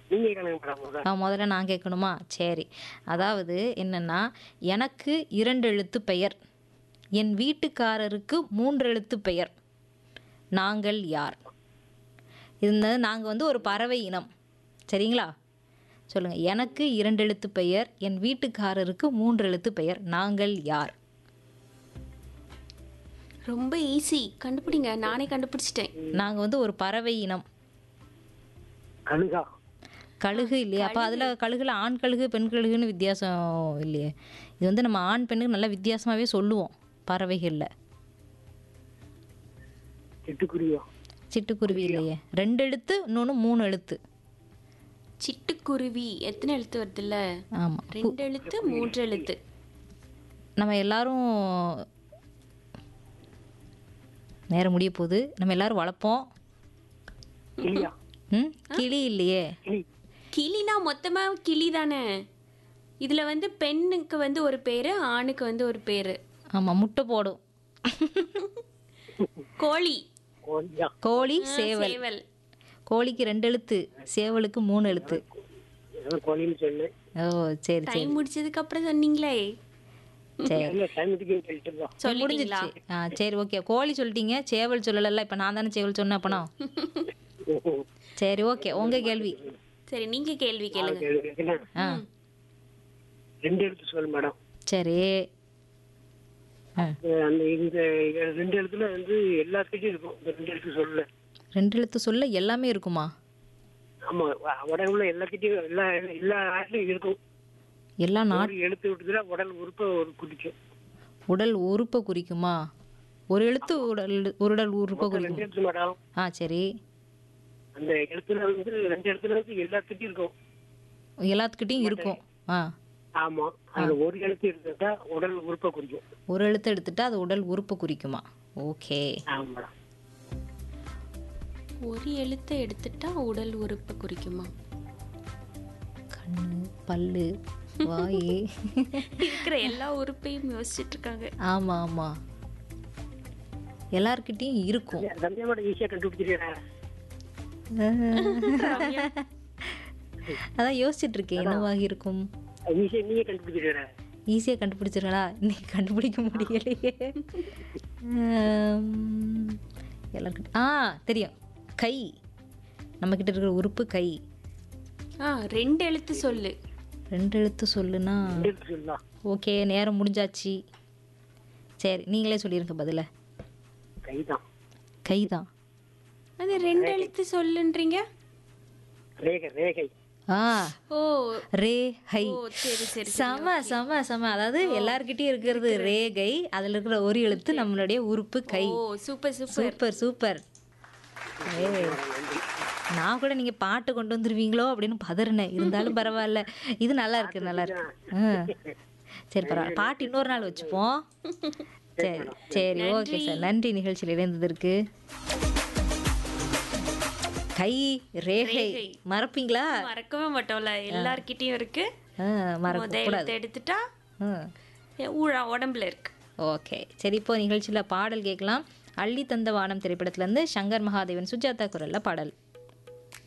நீங்க கேளுங்க மேடம் முதல்ல. ஆ, முதல்ல நான் கேட்கணுமா சரி அதாவது என்னன்னா எனக்கு இரண்டு எழுத்து பெயர் என் வீட்டுக்காரருக்கு மூன்று எழுத்து பெயர் நாங்கள் யார் இந்த நாங்கள் வந்து ஒரு பறவை இனம் சரிங்களா சொல்லுங்கள் எனக்கு இரண்டு எழுத்து பெயர் என் வீட்டுக்காரருக்கு மூன்று எழுத்து பெயர் நாங்கள் யார் ரொம்ப ஈஸி கண்டுபிடிங்க நானே கண்டுபிடிச்சிட்டேன் நாங்கள் வந்து ஒரு பறவை இனம் கழுகா கழுகு இல்லையா அப்போ அதில் கழுகுல ஆண் கழுகு பெண் கழுகுன்னு வித்தியாசம் இல்லையே இது வந்து நம்ம ஆண் பெண்ணுக்கு நல்லா வித்தியாசமாகவே சொல்லுவோம் பறவைகளில் சிட்டுக்குருவியா சிட்டுக்குருவி இல்லையே ரெண்டு எழுத்து இன்னொன்று மூணு எழுத்து சிட்டுக்குருவி எத்தனை எழுத்து வருதுல்ல ஆமாம் ரெண்டு எழுத்து மூன்று எழுத்து நம்ம எல்லாரும் நேரம் முடிய போகுது நம்ம எல்லாரும் வளர்ப்போம் கிளியா ம் கிளி இல்லையே கிளி கிளினா மொத்தமா கிளி தானே இதுல வந்து பெண்ணுக்கு வந்து ஒரு பேரு ஆணுக்கு வந்து ஒரு பேரு ஆமாம் முட்டை போடும் கோழி கோழியா கோழி சேவல் சேவல் கோழிக்கு ரெண்டு எழுத்து சேவலுக்கு மூணு எழுத்து ஏதோ கோழின்னு சொன்னேன் ஓ சரி சரி டைம் முடிச்சதுக்கு அப்புறம் சொன்னீங்களே சரி இல்ல சமயத்துக்கு சொல்லிட்டு வா. சொல்லிட்டீங்களா முடிஞ்சிருச்சு ஆ சரி ஓகே கோழி சொல்லிட்டீங்க சேவல் சொல்லலைல்ல இப்போ நான் தானே சேவல் சொன்னேன் அப்பனா சரி ஓகே உங்கள் கேள்வி சரி நீங்க கேள்வி கேளுங்க என்ன? ஆ ரெண்டு எழுத்து சொல் மேடம் சரி ஆ அஹ் அந்த இந்த ரெண்டு எழுத்துல வந்து எல்லாத்துக்கிட்டையும் இருக்கும் இந்த ரெண்டு எழுத்து சொல்ல ரெண்டு எழுத்து சொல்ல எல்லாமே இருக்குமா ஆமா வ- உடம்புல எல்லாத்திட்டையும் எல்லா எல்லா நாட்டிலும் இருக்கும் எல்லா நாட் ஒரு எழுத்து விட்டுதுன்னா உடல் உறுப்பை ஒரு குடிக்கும் உடல் உறுப்பை குறிக்குமா ஒரு எழுத்து உடல் ஒரு உடல் உறுப்பை ரெண்டு குறிக்கும் எழுத்து மேடம் ஆ சரி அந்த எழுத்துல வந்து ரெண்டு எழுத்துல வந்து எல்லாத்துக்கிட்டையும் இருக்கும் எல்லாத்துக்கிட்டையும் இருக்கும் ஆ ஆமா அது ஒரு எழுத்து இருந்தா உடல் உறுப்பை குறிக்கும் ஒரு எழுத்து எடுத்துட்டா அது உடல் உறுப்பை குறிக்குமா ஓகே ஆமா மேடம் ஒரு எழுத்தை எடுத்துட்டா உடல் உறுப்பை குறிக்குமா கண்ணு பல்லு வாய் இருக்கிற எல்லா உறுப்பையும் யோசிச்சுட்டு இருக்காங்க ஆமா ஆமா எல்லார்கிட்டயும் இருக்கும் ரம்யா மேடம் ஈஸியா கண்டுபிடிச்சிருக்கா அதான் யோசிச்சுட்டு இருக்கேன் என்னவாக இருக்கும் ஈஸியா நீயே கண்டுபிடிச்சிருக்கா ஈஸியாக கண்டுபிடிச்சிருங்களா இன்னைக்கு கண்டுபிடிக்க முடியலையே ஆம், எல்லார்கிட்ட ஆ தெரியும் கை நம்மக்கிட்ட இருக்கிற உறுப்பு கை ஆ ரெண்டு எழுத்து சொல்லு ரெண்டு எழுத்து சொல்லுனா ரெண்டு எழுத்து சொல்லலாம் ஓகே நேரம் முடிஞ்சாச்சு சரி நீங்களே சொல்லிருங்க பதில கைதான் கை தான் அது ரெண்டு எழுத்து சொல்லுன்றீங்க ரேகை ரேகை ஆ ஓ ரே ஹை ஓ சரி சரி செம செம செம அதாவது எல்லார்கிட்டயும் இருக்கிறது ரேகை அதுல இருக்கிற ஒரு எழுத்து நம்மளுடைய உறுப்பு கை ஓ சூப்பர் சூப்பர் சூப்பர் சூப்பர் ஏய், நான் கூட நீங்க பாட்டு கொண்டு வந்துருவீங்களோ அப்படின்னு பதறினேன் இருந்தாலும் பரவாயில்ல இது நல்லா இருக்கு நல்லா இருக்கு ஆ. சரி பரவாயில்ல பாட்டு இன்னொரு நாள் வச்சுப்போம் சரி சரி ஓகே சார் நன்றி நிகழ்ச்சியில் இணைந்ததற்கு கை ரேகை மறப்பீங்களா மறக்கவே மாட்டோம்ல எல்லார்கிட்டயும் இருக்கு ஆ, மறக்க முத எழுத்து எடுத்துட்டா ஆ. எ- ஊழா உடம்புல இருக்கு ஓகே சரி இப்போ நிகழ்ச்சியில் பாடல் கேட்கலாம் அள்ளி தந்த வானம் திரைப்படத்துலேருந்து சங்கர் மகாதேவன் சுஜாதா குரல்ல பாடல்